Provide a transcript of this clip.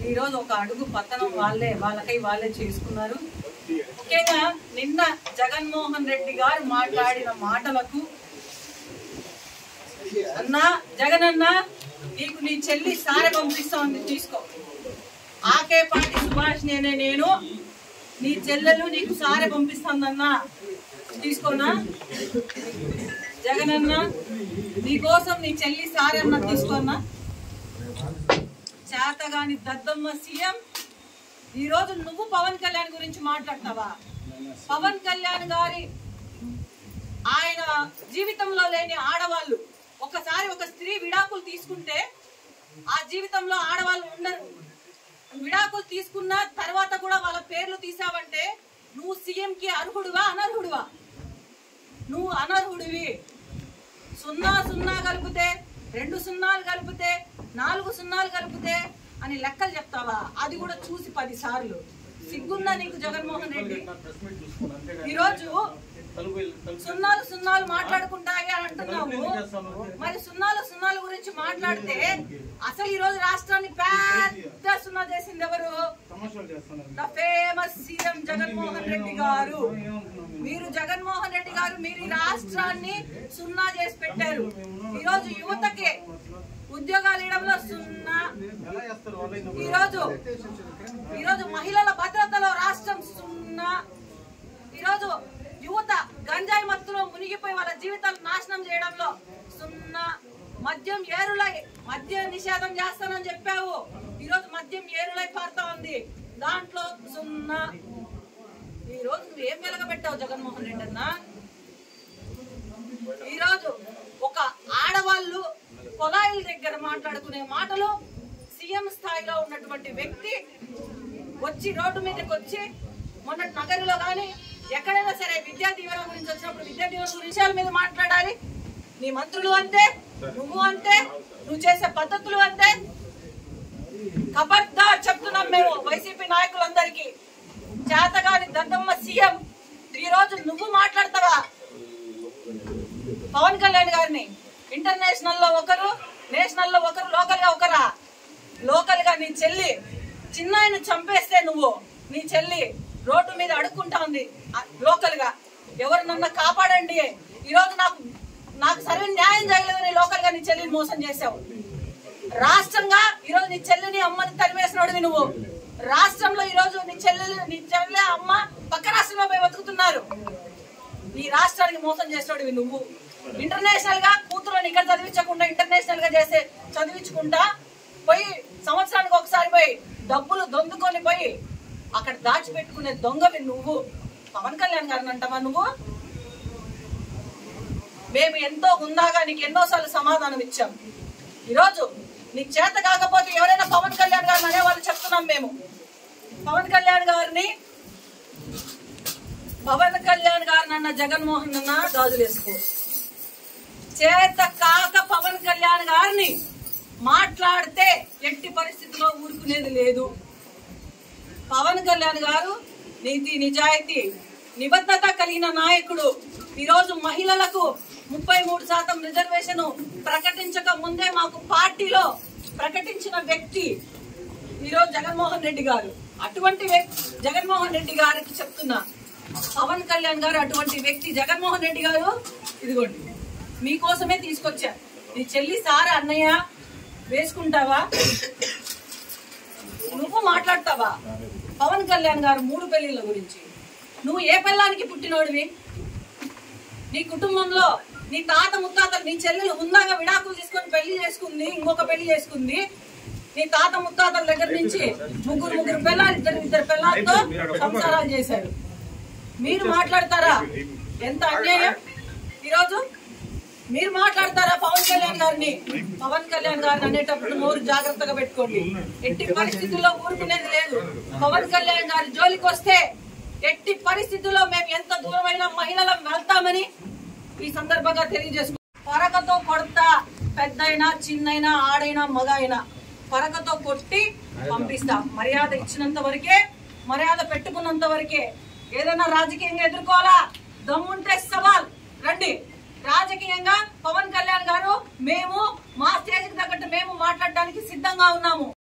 ఈ రోజు ఒక అడుగు పతనం వాళ్ళే వాళ్ళకై వాళ్ళే చేసుకున్నారు ముఖ్యంగా నిన్న జగన్మోహన్ రెడ్డి గారు మాట్లాడిన మాటలకు అన్నా జగన్ అన్న నీకు నీ చెల్లి సారె పంపిస్తా ఉంది తీసుకో ఆకేపాటి సుభాష్ నేనే నేను నీ చెల్లెలు నీకు సారె పంపిస్తుందన్నా తీసుకోనా జగన్ అన్న నీకోసం నీ చెల్లి సారె అన్న తీసుకోనా చేతగాని దద్దమ్మ సీఎం ఈ రోజు నువ్వు పవన్ కళ్యాణ్ గురించి మాట్లాడతావా పవన్ కళ్యాణ్ గారి ఆయన జీవితంలో లేని ఆడవాళ్ళు ఒకసారి ఒక స్త్రీ విడాకులు తీసుకుంటే ఆ జీవితంలో ఆడవాళ్ళు ఉండరు విడాకులు తీసుకున్న తర్వాత కూడా వాళ్ళ పేర్లు తీసావంటే నువ్వు సీఎం కి అర్హుడువా అనర్హుడువా నువ్వు అనర్హుడివి సున్నా సున్నా కలిపితే రెండు సున్నాలు కలిపితే నాలుగు సున్నాలు కలిపితే అని లెక్కలు చెప్తావా అది కూడా చూసి పది సార్లు సిగ్గుందా నీకు జగన్మోహన్ రెడ్డి ఈరోజు సున్నాలు సున్నాలు మాట్లాడుకుంటాయి అని అంటున్నావు మరి సున్నాలు సున్నాలు గురించి మాట్లాడితే అసలు ఈ రోజు రాష్ట్రాన్ని పెద్ద సున్నా చేసింది ఎవరు the famous CM Jaganmohan Reddy గారు మీరు జగన్మోహన్ రెడ్డి గారు మీరు ఈ రాష్ట్రాన్ని సున్నా చేసి పెట్టారు ఈ రోజు యువతకి ఉద్యోగాలు ఇవ్వడంలో సున్నా ఈ రోజు ఈ రోజు మహిళల భద్రతలో రాష్ట్రం సున్నా ఈ రోజు యువత గంజాయి మత్తులో మునిగిపోయి వాళ్ళ జీవితాలు నాశనం చేయడంలో సున్నా మద్యం ఏరులై మద్య నిషేధం చేస్తానని చెప్పావు ఈ రోజు మద్యం ఏరులై పారుతా ఉంది దాంట్లో సున్నా ఈ రోజు నువ్వు ఏం వెలగబెట్టావు జగన్మోహన్ రెడ్డి అన్న ఈ రోజు ఒక ఆడవాళ్ళు పొలాయిల దగ్గర మాట్లాడుకునే మాటలు సీఎం స్థాయిలో ఉన్నటువంటి వ్యక్తి వచ్చి రోడ్డు మీదకి వచ్చి మొన్న నగరిలో కానీ ఎక్కడైనా సరే విద్యా దీవెన గురించి వచ్చినప్పుడు విద్యా దీవెన గురించి విషయాల మీద మాట్లాడాలి నీ మంత్రులు అంతే నువ్వు అంతే నువ్వు చేసే పద్ధతులు అంతే ఖబర్దార్ చెప్తున్నాం మేము వైసీపీ నాయకులందరికీ చేతగాని దద్దమ్మ సీఎం ఈ రోజు నువ్వు మాట్లాడతావా పవన్ కళ్యాణ్ గారిని ఇంటర్నేషనల్ లో ఒకరు నేషనల్ లో ఒకరు లోకల్ గా ఒకరా లోకల్ గా నీ చెల్లి చిన్నాయన చంపేస్తే నువ్వు నీ చెల్లి రోడ్డు మీద అడుక్కుంటా ఉంది లోకల్ గా ఎవరు నన్ను కాపాడండి ఈ రోజు నాకు నాకు సరైన న్యాయం చేయలేదని లోకల్ గా నీ చెల్లిని మోసం చేశావు రాష్ట్రంగా ఈ రోజు నీ చెల్లిని అమ్మని తరిమేసినోడివి నువ్వు రాష్ట్రంలో ఈ రోజు నీ చెల్లెలు నీ చెల్లె అమ్మ పక్క రాష్ట్రంలో పోయి బతుకుతున్నారు ఈ రాష్ట్రానికి మోసం చేసినోడివి నువ్వు ఇంటర్నేషనల్ గా కూతురుని ఇక్కడ చదివించకుండా ఇంటర్నేషనల్ గా చేసే చదివించుకుంటా పోయి సంవత్సరానికి ఒకసారి పోయి డబ్బులు దొందుకొని పోయి అక్కడ దాచిపెట్టుకునే దొంగవి నువ్వు పవన్ కళ్యాణ్ గారిని అంటావా నువ్వు మేము ఎంతో ఉందాగా నీకు ఎన్నోసార్లు సమాధానం ఇచ్చాం ఈరోజు నీకు చేత కాకపోతే ఎవరైనా పవన్ కళ్యాణ్ గారిని అనేవాళ్ళు చెప్తున్నాం మేము పవన్ కళ్యాణ్ గారిని పవన్ కళ్యాణ్ గారిని అన్న జగన్మోహన్ అన్న గాజులేసుకో చేత కాక పవన్ కళ్యాణ్ గారిని మాట్లాడితే ఎట్టి పరిస్థితిలో ఊరుకునేది లేదు పవన్ కళ్యాణ్ గారు నీతి నిజాయితీ నిబద్ధత కలిగిన నాయకుడు ఈరోజు మహిళలకు ముప్పై మూడు శాతం రిజర్వేషన్ ప్రకటించక ముందే మాకు పార్టీలో ప్రకటించిన వ్యక్తి ఈరోజు జగన్మోహన్ రెడ్డి గారు అటువంటి వ్యక్తి జగన్మోహన్ రెడ్డి గారికి చెప్తున్నా పవన్ కళ్యాణ్ గారు అటువంటి వ్యక్తి జగన్మోహన్ రెడ్డి గారు ఇదిగోండి మీకోసమే తీసుకొచ్చా నీ చెల్లి సారా అన్నయ్య వేసుకుంటావా నువ్వు మాట్లాడతావా పవన్ కళ్యాణ్ గారు మూడు పెళ్లిళ్ళ గురించి నువ్వు ఏ పిల్లానికి పుట్టినోడివి నీ కుటుంబంలో నీ తాత ముత్తాతలు నీ చెల్లెలు హుందాగా విడాకులు తీసుకొని పెళ్లి చేసుకుంది ఇంకొక పెళ్లి చేసుకుంది నీ తాత ముత్తాతల దగ్గర నుంచి ముగ్గురు ముగ్గురు పిల్లలు ఇద్దరు ఇద్దరు పిల్లలతో సంసారాలు చేశారు మీరు మాట్లాడతారా ఎంత అన్యాయం ఈరోజు మీరు మాట్లాడతారా పవన్ కళ్యాణ్ గారిని పవన్ కళ్యాణ్ గారిని అనేటప్పుడు నోరు జాగ్రత్తగా పెట్టుకోండి ఎట్టి పరిస్థితుల్లో ఊరుకునేది లేదు పవన్ కళ్యాణ్ గారి జోలికి వస్తే ఎట్టి పరిస్థితుల్లో మేము ఎంత దూరమైన మహిళలం వెళ్తామని ఈ సందర్భంగా తెలియజేసుకు పరకతో కొడతా పెద్దయినా చిన్నైనా ఆడైనా మగ అయినా పరకతో కొట్టి పంపిస్తా మర్యాద ఇచ్చినంత వరకే మర్యాద పెట్టుకున్నంత వరకే ఏదైనా రాజకీయంగా ఎదుర్కోవాలా దమ్ముంటే సవాల్ రండి రాజకీయంగా పవన్ కళ్యాణ్ గారు మేము మా స్టేజ్ తగ్గట్టు మేము మాట్లాడడానికి సిద్ధంగా ఉన్నాము